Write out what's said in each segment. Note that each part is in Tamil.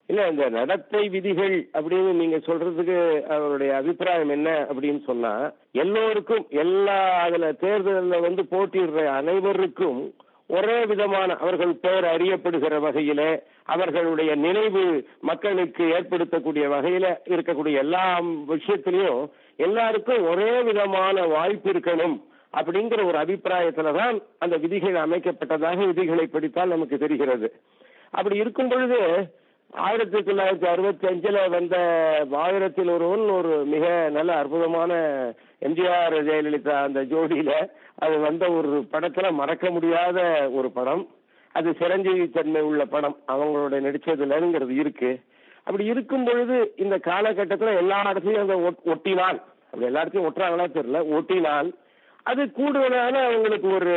இல்ல இந்த நடத்தை விதிகள் அப்படின்னு நீங்க சொல்றதுக்கு அவருடைய அபிப்பிராயம் என்ன அப்படின்னு சொன்னா எல்லோருக்கும் எல்லா அதுல தேர்தலில் வந்து போட்டியிடுற அனைவருக்கும் ஒரே விதமான அவர்கள் பெயர் அறியப்படுகிற வகையில அவர்களுடைய நினைவு மக்களுக்கு ஏற்படுத்தக்கூடிய வகையில இருக்கக்கூடிய எல்லா விஷயத்திலையும் எல்லாருக்கும் ஒரே விதமான வாய்ப்பு இருக்கணும் அப்படிங்கிற ஒரு அபிப்பிராயத்துலதான் அந்த விதிகள் அமைக்கப்பட்டதாக விதிகளை படித்தால் நமக்கு தெரிகிறது அப்படி இருக்கும் பொழுது ஆயிரத்தி தொள்ளாயிரத்தி அறுபத்தி அஞ்சுல வந்த ஆயிரத்தில் ஒருவன் ஒரு மிக நல்ல அற்புதமான எம்ஜிஆர் ஜெயலலிதா அந்த ஜோடியில அது வந்த ஒரு படத்துல மறக்க முடியாத ஒரு படம் அது சிரஞ்சீவி தன்மை உள்ள படம் அவங்களோட நடிச்சதுலங்கிறது இருக்கு அப்படி இருக்கும் பொழுது இந்த காலகட்டத்துல எல்லா இடத்துலயும் அந்த ஒட்டினால் அப்படி எல்லா இடத்தையும் ஒட்டுறாங்களா தெரியல ஒட்டினால் அது கூடுதலான அவங்களுக்கு ஒரு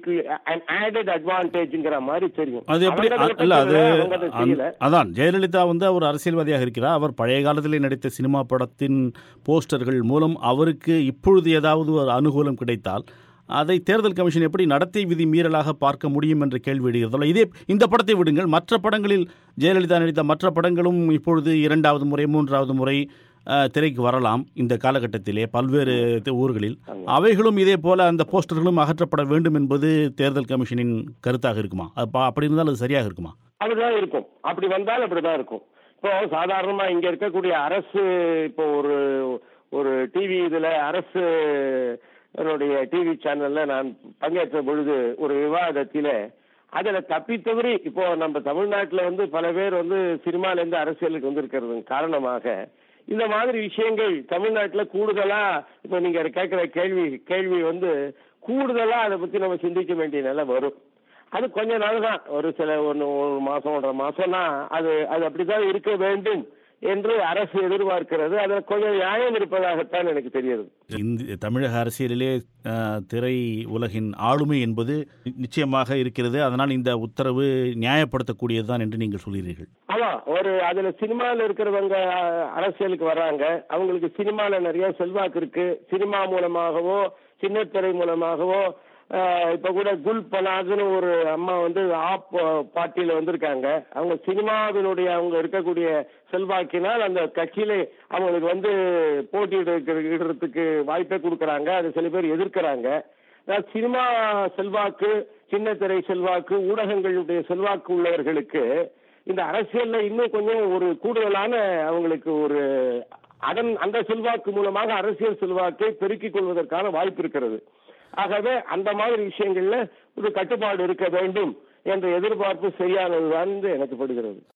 ஆடட் அட்வான்டேஜ்ங்கிற மாதிரி தெரியும் அது எப்படி அவங்க இல்ல அது அவங்க அதை செய்யல. அந்த- அதான் ஜெயலலிதா வந்து அவர் அரசியல்வாதியாக இருக்கிறார் அவர் பழைய காலத்திலே நடித்த சினிமா படத்தின் போஸ்டர்கள் மூலம் அவருக்கு இப்பொழுது ஏதாவது ஒரு அனுகூலம் கிடைத்தால் அதை தேர்தல் கமிஷன் எப்படி நடத்தை விதி மீறலாக பார்க்க முடியும் என்ற கேள்வி எழுகிறதல்ல இதே இந்த படத்தை விடுங்கள் மற்ற படங்களில் ஜெயலலிதா நடித்த மற்ற படங்களும் இப்பொழுது இரண்டாவது முறை மூன்றாவது முறை அஹ், திரைக்கு வரலாம் இந்த காலகட்டத்திலே பல்வேறு தி- ஊர்களில் அவைகளும் இதே போல அந்த போஸ்டர்களும் அகற்றப்பட வேண்டும் என்பது தேர்தல் கமிஷனின் கருத்தாக இருக்குமா அது பா- அப்படி இருந்தால் அது சரியாக இருக்குமா அப்படிதான் இருக்கும் அப்படி வந்தால் அப்படிதான் இருக்கும் இப்போ சாதாரணமா இங்க இருக்கக்கூடிய அரசு இப்போ ஒரு ஒரு டிவி இதுல அரசு என்னுடைய டிவி சேனல்ல நான் பங்கேற்ற பொழுது ஒரு விவாதத்தில அதுல தப்பி தவறி இப்போ நம்ம தமிழ்நாட்டுல வந்து பல பேர் வந்து சினிமால இருந்து அரசியலுக்கு வந்திருக்கிறது காரணமாக இந்த மாதிரி விஷயங்கள் தமிழ்நாட்டுல கூடுதலா இப்போ நீங்க கேட்கிற கேள்வி கேள்வி வந்து கூடுதலா அதை பத்தி நம்ம சிந்திக்க வேண்டிய நிலை வரும் அது கொஞ்ச நாள் தான் ஒரு சில ஒன்று ஒரு மாசம் ஒன்றரை மாசம்னா அது அது அப்படிதான் இருக்க வேண்டும் என்று அரசு எதிர்பார்க்கிறது அதில் கொஞ்சம் நியாயம் இருப்பதாகத்தான் எனக்கு தெரியுது இந்த தமிழக அரசியலிலே அஹ், திரை உலகின் ஆளுமை என்பது நிச்சயமாக இருக்கிறது அதனால் இந்த உத்தரவு நியாயப்படுத்தக்கூடியதுதான் என்று நீங்கள் சொல்கிறீர்கள் ஆமா ஒரு அதுல சினிமால இருக்கிறவங்க அஹ், அரசியலுக்கு வர்றாங்க அவங்களுக்கு சினிமால நிறைய செல்வாக்கு இருக்கு சினிமா மூலமாகவோ சின்னத்திரை மூலமாகவோ அஹ், இப்ப கூட குல் பனாதுன்னு ஒரு அம்மா வந்து ஆப் பார்ட்டியில வந்திருக்காங்க அவங்க சினிமாவினுடைய அவங்க இருக்கக்கூடிய செல்வாக்கினால் அந்த கட்சியில அவங்களுக்கு வந்து போட்டியிடுறதுக்கு வாய்ப்பை கொடுக்கறாங்க அது சில பேர் எதிர்க்கிறாங்க அஹ் சினிமா செல்வாக்கு சின்னத்திரை செல்வாக்கு ஊடகங்களுடைய செல்வாக்கு உள்ளவர்களுக்கு இந்த அரசியல்ல இன்னும் கொஞ்சம் ஒரு கூடுதலான அவங்களுக்கு ஒரு அதன் அந்த செல்வாக்கு மூலமாக அரசியல் செல்வாக்கை பெருக்கிக் கொள்வதற்கான வாய்ப்பு இருக்கிறது ஆகவே அந்த மாதிரி விஷயங்கள்ல ஒரு கட்டுப்பாடு இருக்க வேண்டும் என்ற எதிர்பார்ப்பு சரியானதுதான் என்று எனக்கு படுகிறது